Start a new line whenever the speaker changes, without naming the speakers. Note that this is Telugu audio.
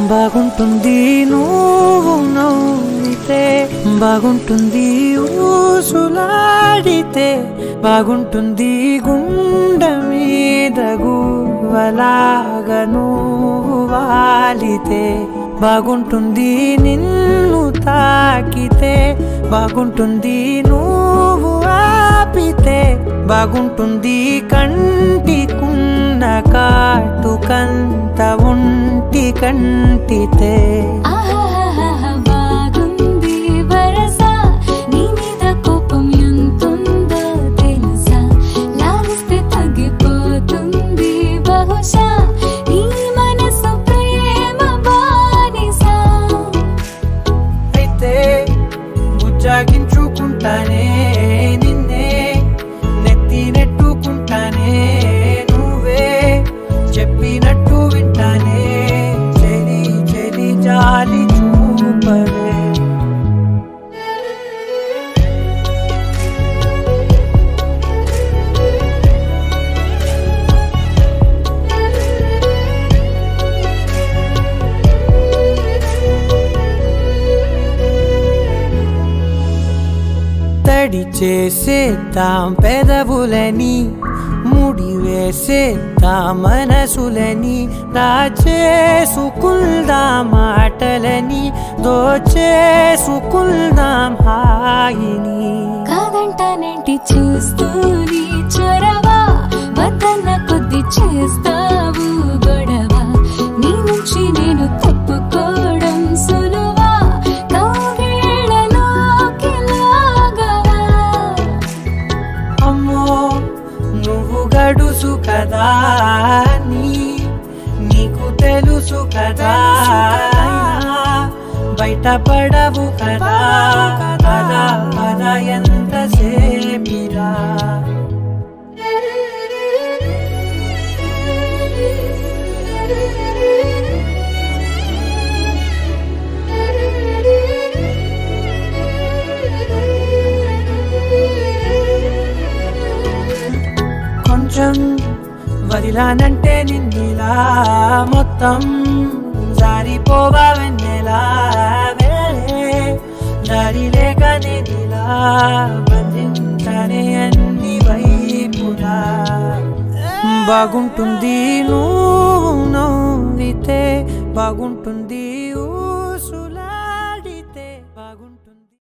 బాగుంటుంది నువ్వు నవ్వితే బాగుంటుంది ఊసులాడితే బాగుంటుంది గుండె మీద గువ్వలాగా నువ్వు వాలితే బాగుంటుంది నిన్ను తాకితే బాగుంటుంది నువ్వు ఆపితే బాగుంటుంది కంటికున్న కాటుకంత ఒంటి కంటితే
ఆహాహాహా బాగుంది వరస నీ మీద కోపం ఎంతుందో తెలుసా లాగిస్తే తగ్గిపోతుంది బహుశా నీ మనసు ప్రేమ బానిసా
అయితే బుజ్జాగించుకుంటానే నిన్నే నెత్తి నెట్టుకుంటానే నువ్వే చెప్పినట్టు వింటానే చెలి చెలి జాలి చూపవే తడి చేసేద్దాం పెదవులని ముడి వేసేద్దాం మనసులని దాచేసుకుందాం మాటలని దోచేసుకుందాం హాయిని
కాదంటానేంటి చూస్తూని చొరవా వద్దన్న కొద్ది చేస్తావు గొడవ నీ నుంచి నేను తప్పుకోవడం సులువా కౌగిళ్ళలోకి లాగవా
అమ్మో నువ్వు గడుసు కదా నీ నీకు తెలుసు కదా బయట పడవు కదా కదా కదా ఎంత సేపిరా కొంచెం వదిలానంటే నిన్నిలా మొత్తం జారిపోవా వెన్నెలా వేరే దారి లేక నేనిలా బంధించనే అన్ని వైపులా బాగుంటుంది నువ్వు నవ్వితే బాగుంటుంది